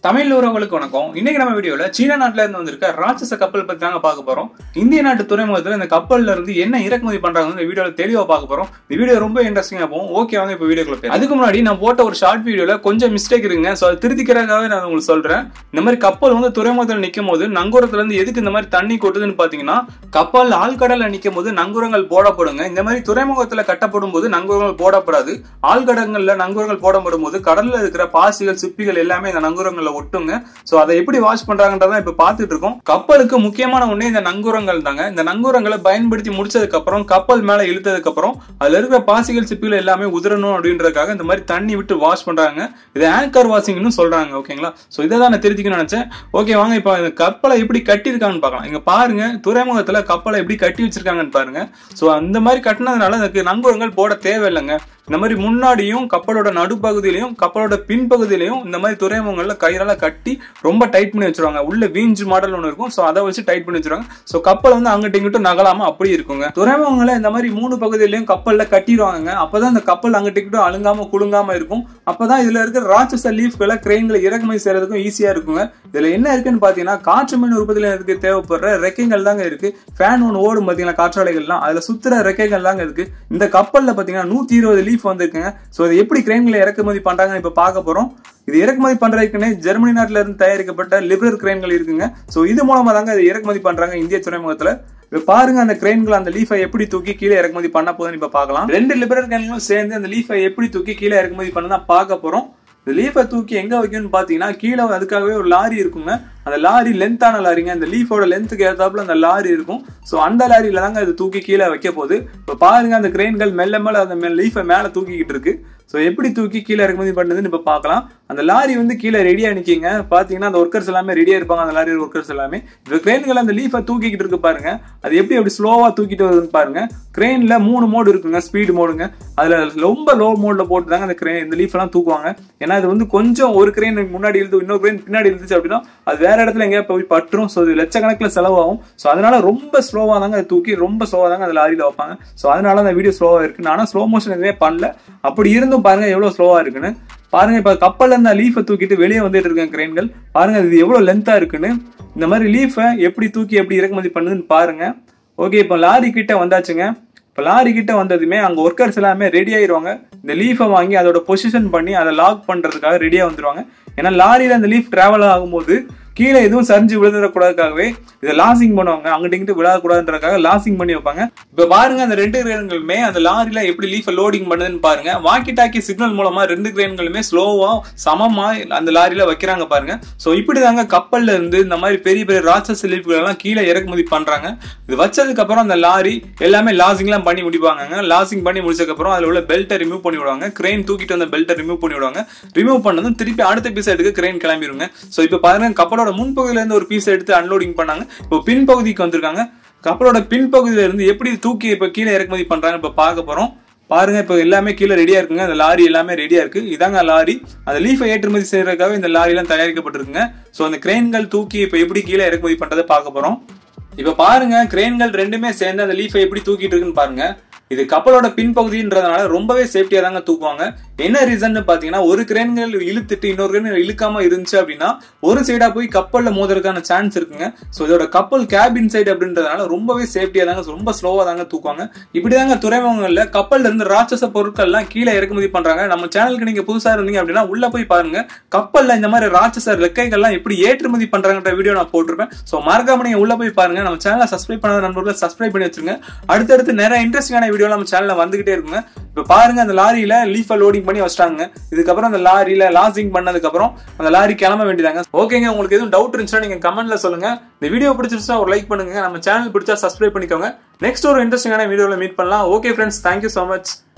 தமிழ் உறவுகளுக்கு வணக்கம் இன்னைக்கு நம்ம வீடியோல சீன நாட்டுல இருந்து வந்திருக்க ராட்சச கப்பல் பத்தி தாங்க பார்க்க போறோம் இந்திய நாட்டு துறைமுகத்துல இந்த கப்பல்ல இருந்து என்ன இறக்குமதி பண்றாங்க இந்த வீடியோல தெளிவா பார்க்க போறோம் இந்த வீடியோ ரொம்ப இன்ட்ரெஸ்டிங்கா போகும் ஓகே வாங்க இப்ப வீடியோக்குள்ள போய் அதுக்கு முன்னாடி நான் போட்ட ஒரு ஷார்ட் வீடியோல கொஞ்சம் மிஸ்டேக் இருக்குங்க ஸோ அதை திருத்திக்கிறதுக்காக நான் உங்களுக்கு சொல்றேன் இந்த மாதிரி கப்பல் வந்து துறைமுகத்துல நிக்கும் போது நங்கூரத்துல இருந்து எதுக்கு இந்த மாதிரி தண்ணி கொட்டுதுன்னு பாத்தீங்கன்னா கப்பல் ஆழ்கடல்ல நிக்கும் போது நங்கூரங்கள் போடப்படுங்க இந்த மாதிரி துறைமுகத்துல கட்டப்படும் போது நங்கூரங்கள் போடப்படாது ஆழ்கடங்கள்ல நங்கூரங்கள் போடப்படும் போது கடல்ல இருக்கிற பாசிகள் சிப்பிகள் எல்லாமே இந்த நங்கூரங்கள்ல ஒட்டுங்க சோ அதை எப்படி வாஷ் பண்றாங்கன்றதான் இப்ப பாத்துட்டு இருக்கோம் கப்பலுக்கு முக்கியமான ஒண்ணு இந்த நங்கூரங்கள் தாங்க இந்த நங்கூரங்களை பயன்படுத்தி முடிச்சதுக்கு அப்புறம் கப்பல் மேல இழுத்ததுக்கு அப்புறம் அதுல இருக்கிற பாசிகள் சிப்பிகள் எல்லாமே உதிரணும் அப்படின்றதுக்காக இந்த மாதிரி தண்ணி விட்டு வாஷ் பண்றாங்க இது ஆங்கர் வாஷிங்னு சொல்றாங்க ஓகேங்களா சோ இதை தான் நான் திருத்திக்கணும்னு நினைச்சேன் ஓகே வாங்க இப்ப இந்த கப்பலை எப்படி கட்டியிருக்காங்கன்னு பார்க்கலாம் இங்க பாருங்க துறைமுகத்துல கப்பலை எப்படி கட்டி வச்சிருக்காங்கன்னு பாருங்க சோ அந்த மாதிரி கட்டினதுனால அதுக்கு நங்கூரங்கள் போட தேவையில்லைங்க இந்த மாதிரி முன்னாடியும் கப்பலோட நடுப்பகுதியிலையும் கப்பலோட பின்பகுதியிலையும் இந்த மாதிரி துறைமுகங்கள்ல கயிறால கட்டி ரொம்ப டைட் பண்ணி வச்சிருவாங்க உள்ள வீஞ்சு மாடல் ஒன்று இருக்கும் ஸோ அதை வச்சு டைட் பண்ணி வச்சிருவாங்க ஸோ கப்பல் வந்து அங்கிட்ட இங்கிட்டும் நகலாம அப்படி இருக்குங்க துறைமுகங்களை இந்த மாதிரி மூணு பகுதியிலையும் கப்பல்ல கட்டிடுவாங்க அப்பதான் இந்த கப்பல் அங்கிட்ட இங்கிட்டும் அழுங்காம குலுங்காம இருக்கும் அப்பதான் இதுல இருக்கிற ராட்சச லீஃப்களை கிரெயின்களை இறக்குமதி செய்யறதுக்கும் ஈஸியா இருக்குங்க இதுல என்ன இருக்குன்னு பாத்தீங்கன்னா காற்று மின் உற்பத்தியில இருக்கு தேவைப்படுற ரெக்கைகள் தாங்க இருக்கு ஃபேன் ஒன்று ஓடும் பாத்தீங்கன்னா காற்றாலைகள்லாம் அதுல சுத்துற ரெக்கைகள் தாங்க இருக்கு இந்த கப்பல்ல பாத்தீங்கன்னா நூத்தி இருபது லீஃப் வந்திருக்குங்க ஸோ இது எப்படி கிரெயின்களை இறக்குமதி பண்றாங்கன்னு இப்ப பார்க்க போறோம் இது இறக்குமதி பண்றதுக்குன்னு ஜெர்மனி நாட்டுல இருந்து தயாரிக்கப்பட்ட லிபரல் கிரெயின்கள் இருக்குங்க ஸோ இது மூலமா தாங்க இது இறக்குமதி பண்றாங்க இந்திய துறைமுகத்துல இப்ப பாருங்க அந்த கிரெயின்கள் அந்த லீஃபை எப்படி தூக்கி கீழே இறக்குமதி பண்ண போதுன்னு இப்ப பார்க்கலாம் ரெண்டு லிபரல் கிரெயின்களும் சேர்ந்து அந்த லீஃபை எப்படி தூக்கி கீழே இறக்குமதி பண்ண தான் பார்க்க போறோம் இந்த லீஃபை தூக்கி எங்க வைக்கணும்னு பாத்தீங்கன்னா கீழே அதுக்காகவே ஒரு லாரி இருக்குங்க அந்த லாரி லென்த்தான லாரிங்க அந்த லீஃபோட லென்த்துக்கு ஏற்றாப்புல அந்த லாரி இருக்கும் ஸோ அந்த லாரியில தாங்க அது தூக்கி கீழே வைக்க போகுது இப்போ பாருங்க அந்த கிரெயின்கள் மெல்ல மேல அந்த லீஃபை மேல தூக்கிக்கிட்டு இருக்கு ஸோ எப்படி தூக்கி கீழே இறக்குமதி பண்ணுதுன்னு இப்போ பார்க்கலாம் அந்த லாரி வந்து கீழே ரெடியா நிற்கிங்க பார்த்தீங்கன்னா அந்த ஒர்க்கர்ஸ் எல்லாமே ரெடியா இருப்பாங்க அந்த லாரி ஒர்க்கர்ஸ் எல்லாமே இப்போ கிரெயின்கள் அந்த லீஃபை தூக்கிக்கிட்டு இருக்கு பாருங்க அது எப்படி அப்படி ஸ்லோவா தூக்கிட்டு வருதுன்னு பாருங்க கிரெயின்ல மூணு மோடு இருக்குங்க ஸ்பீடு மோடுங்க அதுல ரொம்ப லோ மோட்ல போட்டு தாங்க அந்த கிரெயின் இந்த லீஃப் எல்லாம் தூக்குவாங்க ஏன்னா இது வந்து கொஞ்சம் ஒரு கிரெயின் முன்னாடி இழுத்து இன்னொரு கிரெயின் பின்னாடி இழுத்துச்சு அப்படின்னா அது வேற இடத்துல எங்கேயா போய் பற்றும் ஸோ இது லட்சக்கணக்கில் செலவாகும் ஸோ அதனால ரொம்ப ஸ்லோவாக தாங்க அதை தூக்கி ரொம்ப ஸ்லோவாக தாங்க அந்த லாரியில் வைப்பாங்க ஸோ அதனால அந்த வீடியோ ஸ்லோவாக இருக்கு நானும் ஸ்லோ மோஷன் எதுவுமே பண்ணல அப்படி இருந்தும் பாருங்க எவ்வளோ ஸ்லோவாக இருக்குன்னு பாருங்க இப்போ கப்பல்ல இருந்த லீஃபை தூக்கிட்டு வெளியே வந்துட்டு இருக்கேன் கிரெயின்கள் பாருங்க இது எவ்வளோ லென்த்தாக இருக்குன்னு இந்த மாதிரி லீஃபை எப்படி தூக்கி எப்படி இறக்குமதி பண்ணுதுன்னு பாருங்க ஓகே இப்போ லாரி கிட்ட வந்தாச்சுங்க இப்போ லாரி கிட்ட வந்ததுமே அங்கே ஒர்க்கர்ஸ் எல்லாமே ரெடி ஆயிடுவாங்க இந்த லீஃபை வாங்கி அதோட பொசிஷன் பண்ணி அதை லாக் பண்ணுறதுக்காக ரெடியாக வந்துருவாங்க ஏன்னா லாரியில் அந்த லீஃப் டிராவல் ஆகும்போது கீழே எதுவும் சரிஞ்சு விழுந்துடக்கூடாதுக்காகவே இதை லாசிங் பண்ணுவாங்க அங்கிட்ட இங்கிட்டு விழாக்கூடாதுன்றதுக்காக லாசிங் பண்ணி வைப்பாங்க இப்போ பாருங்க அந்த ரெண்டு கிரேன்களுமே அந்த லாரியில எப்படி லீஃபை லோடிங் பண்ணுதுன்னு பாருங்க வாக்கி டாக்கி சிக்னல் மூலமா ரெண்டு கிரேன்களுமே ஸ்லோவா சமமா அந்த லாரியில வைக்கிறாங்க பாருங்க ஸோ இப்படி தாங்க கப்பல்ல இருந்து இந்த மாதிரி பெரிய பெரிய ராட்சஸ் லீஃப்கள் எல்லாம் கீழே இறக்குமதி பண்றாங்க இது வச்சதுக்கு அப்புறம் அந்த லாரி எல்லாமே லாசிங்லாம் பண்ணி முடிப்பாங்க லாசிங் பண்ணி முடிச்சதுக்கு அப்புறம் அதுல உள்ள பெல்ட்டை ரிமூவ் பண்ணி விடுவாங்க கிரெயின் தூக்கிட்டு வந்த பெல்ட்டை ரிமூவ் பண்ணி விடுவாங்க ரிமூவ் பண்ணதும் திருப்பி அடுத்த பீஸ் எடுக்க கிரெயின் கிளம்பிடுங்க ஸோ இப்போ பாருங்க கப்பலோட முன்பகுதியில இருந்து ஒரு பீஸ் எடுத்து அன்லோடிங் பண்ணாங்க இப்போ பின்பகுதிக்கு வந்திருக்காங்க கப்பலோட பின்பகுதியில இருந்து எப்படி தூக்கி இப்போ கீழே இறக்குமதி பண்றாங்க இப்போ பார்க்க போறோம் பாருங்க இப்போ எல்லாமே கீழே ரெடியா இருக்குங்க அந்த லாரி எல்லாமே ரெடியா இருக்கு இதாங்க லாரி அந்த லீஃபை ஏற்றுமதி செய்யறதுக்காக இந்த லாரி எல்லாம் தயாரிக்கப்பட்டிருக்குங்க ஸோ அந்த கிரெயின்கள் தூக்கி இப்போ எப்படி கீழே இறக்குமதி பண்றதை பார்க்க போறோம் இப்போ பாருங்க கிரெயின்கள் ரெண்டுமே சேர்ந்து அந்த லீஃபை எப்படி தூக்கிட்டு இருக்குன்னு பாருங்க இது கப்பலோட பின்பகுதின்றதுனால ரொம்பவே சேஃப்டியா தாங்க தூக்குவாங்க என்ன ரீசன் பாத்தீங்கன்னா ஒரு கிரேன்கள் இழுத்துட்டு இன்னொரு கிரேன் இழுக்காம இருந்துச்சு அப்படின்னா ஒரு சைடா போய் கப்பல்ல மோதுறதுக்கான சான்ஸ் இருக்குங்க ஸோ இதோட கப்பல் கேபின் சைடு அப்படின்றதுனால ரொம்பவே சேஃப்டியா தாங்க ரொம்ப ஸ்லோவா தாங்க தூக்குவாங்க இப்படிதாங்க துறைமுகங்கள்ல கப்பல்ல இருந்து ராட்சச பொருட்கள்லாம் கீழே இறக்குமதி பண்றாங்க நம்ம சேனலுக்கு நீங்க புதுசா இருந்தீங்க அப்படின்னா உள்ள போய் பாருங்க கப்பல்ல இந்த மாதிரி ராட்சச ரெக்கைகள்லாம் எப்படி ஏற்றுமதி பண்றாங்கன்ற வீடியோ நான் போட்டிருப்பேன் ஸோ மறக்காம நீங்க உள்ள போய் பாருங்க நம்ம சேனலை சப்ஸ்கிரைப் பண்ணாத நண்பர்களை சப்ஸ்கிரைப் பண்ணி வச்சிருங்க அடுத்தடுத்து நிறைய இன்ட்ரெஸ்டிங்கான வீடியோ நம்ம சேனல்ல வந்துகிட்டே இருக்குங்க இப்போ பாருங்க அந்த லாரியில லீஃபை லோடிங் பண்ணி வச்சிட்டாங்க இதுக்கப்புறம் அந்த லாரியில லாசிங் பண்ணதுக்கு அப்புறம் அந்த லாரி கிளம்ப வேண்டியதாங்க ஓகேங்க உங்களுக்கு எதுவும் டவுட் இருந்துச்சுன்னா நீங்க கமெண்ட்ல சொல்லுங்க இந்த வீடியோ பிடிச்சிருச்சா ஒரு லைக் பண்ணுங்க நம்ம சேனல் பிடிச்சா சப்ஸ்கிரைப் பண்ணிக்கோங்க நெக்ஸ்ட் ஒரு இன்ட்ரெஸ்டிங்கான வீடியோல மீட் பண்ணலாம் okay friends thank you so much